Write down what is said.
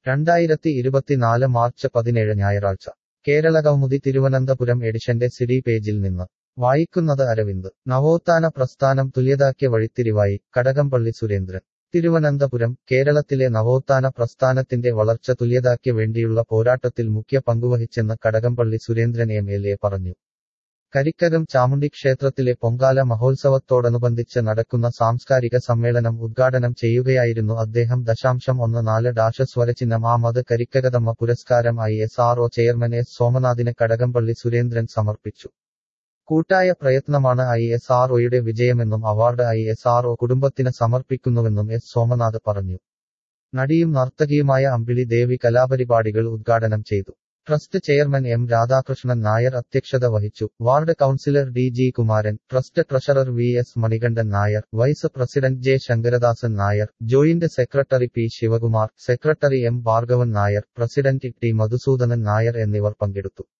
രണ്ടായിരത്തി ഇരുപത്തിനാല് മാർച്ച് പതിനേഴ് ഞായറാഴ്ച കേരളകൗമുദി തിരുവനന്തപുരം എഡിഷന്റെ സിഡി പേജിൽ നിന്ന് വായിക്കുന്നത് അരവിന്ദ് നവോത്ഥാന പ്രസ്ഥാനം തുല്യതാക്കിയ വഴിത്തിരിവായി കടകംപള്ളി സുരേന്ദ്രൻ തിരുവനന്തപുരം കേരളത്തിലെ നവോത്ഥാന പ്രസ്ഥാനത്തിന്റെ വളർച്ച തുല്യതാക്കിയ വേണ്ടിയുള്ള പോരാട്ടത്തിൽ മുഖ്യ പങ്കുവഹിച്ചെന്ന് Kadakampally Surendran M L A പറഞ്ഞു കരിക്കകം ചാമുണ്ഡി ക്ഷേത്രത്തിലെ പൊങ്കാല മഹോത്സവത്തോടനുബന്ധിച്ച് നടക്കുന്ന സാംസ്കാരിക സമ്മേളനം ഉദ്ഘാടനം ചെയ്യുകയായിരുന്നു അദ്ദേഹം ദശാംശം ഒന്ന് നാല് ഡാഷ സ്വരചിഹ്നം ആമത് കരിക്കകതമ്മ പുരസ്കാരം I S R O chairman S സോമനാഥിന് കടകംപള്ളി സുരേന്ദ്രൻ സമർപ്പിച്ചു കൂട്ടായ പ്രയത്നമാണ് ഐ എസ് ആർ ഒയുടെ വിജയമെന്നും award I S R O കുടുംബത്തിന് സമർപ്പിക്കുന്നുവെന്നും എസ് സോമനാഥ് പറഞ്ഞു നടിയും നർത്തകിയുമായ അമ്പിളി ദേവി കലാപരിപാടികൾ ഉദ്ഘാടനം ചെയ്തു trust chairman M Radhakrishnan Nair അധ്യക്ഷത വഹിച്ചു ward councillor D G Kumaran trust treasurer V S Manikandan Nair vice president J Sankaradasan Nair joint secretary P Shivakumar secretary M Bhargavan Nair president T Madhusudanan Nair എന്നിവർ പങ്കെടുത്തു